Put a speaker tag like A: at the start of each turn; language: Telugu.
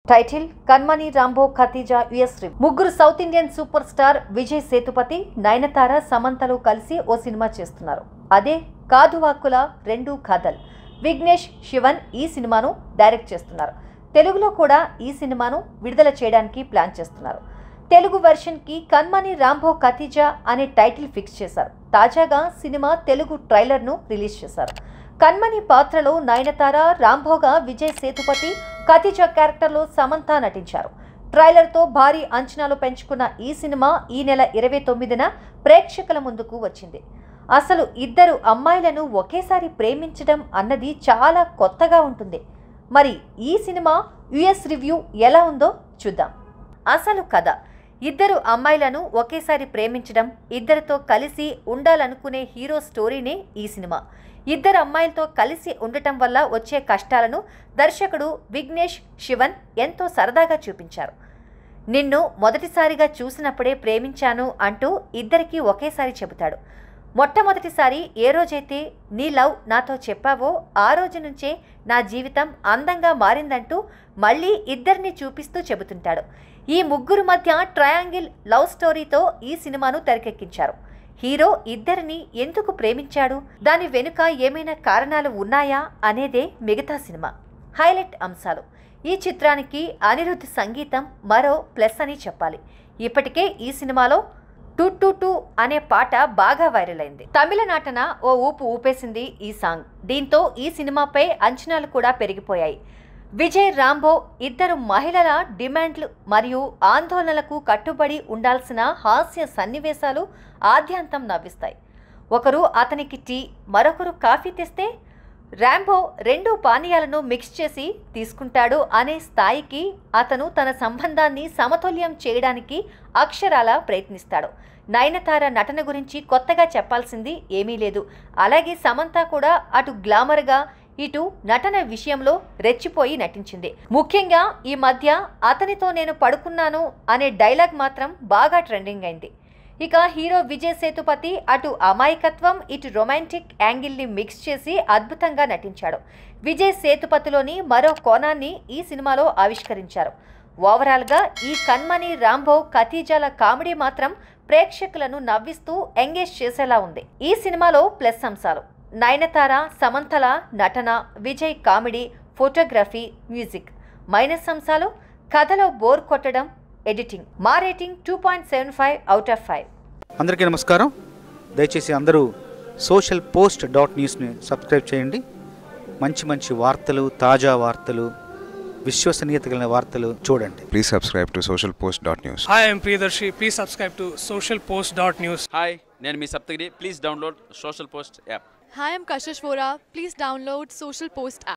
A: టైటిల్ కన్మణి రాంబో ఖతీజా యుఎస్ రివ్ ముగ్గురు south Indian super star Vijay Sethupathi Nayanthara సమంతలు కలిసి ఓ సినిమా చేస్తున్నారు అదే కాదువాక్కుల రెండు కథల్ విఘ్నేష్ శివన్ ఈ సినిమాను డైరెక్ట్ చేస్తున్నారు తెలుగులో కూడా ఈ సినిమాను విడుదల చేయడానికి ప్లాన్ చేస్తున్నారు తెలుగు వెర్షన్కి కన్మణి రాంబో ఖతీజా అనే టైటిల్ ఫిక్స్ చేశారు తాజాగా సినిమా తెలుగు ట్రైలర్ను రిలీజ్ చేశారు కన్మణి పాత్రలో నయనతార రాంభోగా విజయ్ సేతుపతి ఖతీజా క్యారెక్టర్లో సమంత నటించారు ట్రైలర్తో భారీ అంచనాలు పెంచుకున్న ఈ సినిమా ఈ నెల ఇరవై తొమ్మిదిన ప్రేక్షకుల ముందుకు వచ్చింది అసలు ఇద్దరు అమ్మాయిలను ఒకేసారి ప్రేమించడం అన్నది చాలా కొత్తగా ఉంటుంది మరి ఈ సినిమా యుఎస్ రివ్యూ ఎలా ఉందో చూద్దాం అసలు కథ ఇద్దరు అమ్మాయిలను ఒకేసారి ప్రేమించడం ఇద్దరితో కలిసి ఉండాలనుకునే హీరో స్టోరీనే ఈ సినిమా ఇద్దరు అమ్మాయిలతో కలిసి ఉండటం వల్ల వచ్చే కష్టాలను దర్శకుడు విఘ్నేష్ శివన్ ఎంతో సరదాగా చూపించారు నిన్ను మొదటిసారిగా చూసినప్పుడే ప్రేమించాను అంటూ ఇద్దరికీ ఒకేసారి చెబుతాడు మొట్టమొదటిసారి ఏ రోజైతే నీ లవ్ నాతో చెప్పావో ఆ రోజు నుంచే నా జీవితం అందంగా మారిందంటూ మళ్ళీ ఇద్దరిని చూపిస్తూ చెబుతుంటాడు ఈ ముగ్గురు మధ్య ట్రయాంగిల్ లవ్ స్టోరీతో ఈ సినిమాను తెరకెక్కించారు హీరో ఇద్దరిని ఎందుకు ప్రేమించాడు దాని వెనుక ఏమైనా కారణాలు ఉన్నాయా అనేదే మిగతా సినిమా హైలైట్ అంశాలు ఈ చిత్రానికి అనిరుద్ధ్ సంగీతం మరో ప్లస్ అని చెప్పాలి ఇప్పటికే ఈ సినిమాలో టూ టూ టూ అనే పాట బాగా వైరల్ అయింది తమిళనాటన ఓ ఊపు ఊపేసింది ఈ సాంగ్ దీంతో ఈ సినిమాపై అంచనాలు కూడా పెరిగిపోయాయి విజయ్ రాంబో ఇద్దరు మహిళల డిమాండ్లు మరియు ఆందోళనలకు కట్టుబడి ఉండాల్సిన హాస్య సన్నివేశాలు ఆద్యాంతం నవ్విస్తాయి ఒకరు అతనికి టీ మరొకరు కాఫీ తెస్తే ర్యాంబో రెండు పానీయాలను మిక్స్ చేసి తీసుకుంటాడు అనే స్థాయికి అతను తన సంబంధాన్ని సమతుల్యం చేయడానికి అక్షరాల ప్రయత్నిస్తాడు నయనతార నటన గురించి కొత్తగా చెప్పాల్సింది ఏమీ లేదు అలాగే సమంత కూడా అటు గ్లామర్గా ఇటు నటన విషయంలో రెచ్చిపోయి నటించింది ముఖ్యంగా ఈ మధ్య అతనితో నేను పడుకున్నాను అనే డైలాగ్ మాత్రం బాగా ట్రెండింగ్ అయింది ఇక హీరో విజయ్ సేతుపతి అటు అమాయకత్వం ఇటు రొమాంటిక్ యాంగిల్ని మిక్స్ చేసి అద్భుతంగా నటించాడు విజయ్ సేతుపతిలోని మరో కోణాన్ని ఈ సినిమాలో ఆవిష్కరించారు ఓవరాల్గా ఈ కన్మణి రాంభో ఖతీజాల కామెడీ మాత్రం ప్రేక్షకులను నవ్విస్తూ ఎంగేజ్ చేసేలా ఉంది ఈ సినిమాలో ప్లస్ అంశాలు నయనతార సమంతల నటన Vijay comedy photography music minus అంశాలు కథలో బోర్ కొట్టడం ఎడిటింగ్ మా rating two point seven five out of five
B: అందరికీ నమస్కారం దయచేసి అందరూ సోషల్ పోస్ట్ డాట్ న్యూస్ని సబ్స్క్రైబ్ చేయండి మంచి మంచి వార్తలు తాజా వార్తలు విశ్వసనీయత కలిగిన వార్తలు చూడండి
C: Please subscribe to socialpost.news.
D: Hi, I'm Priyadarshi. Please subscribe to socialpost.news.
E: Hi నేను మీ Saptagiri please download social post app
F: Hi, I'm Kashish Vora. Please download Social Post app.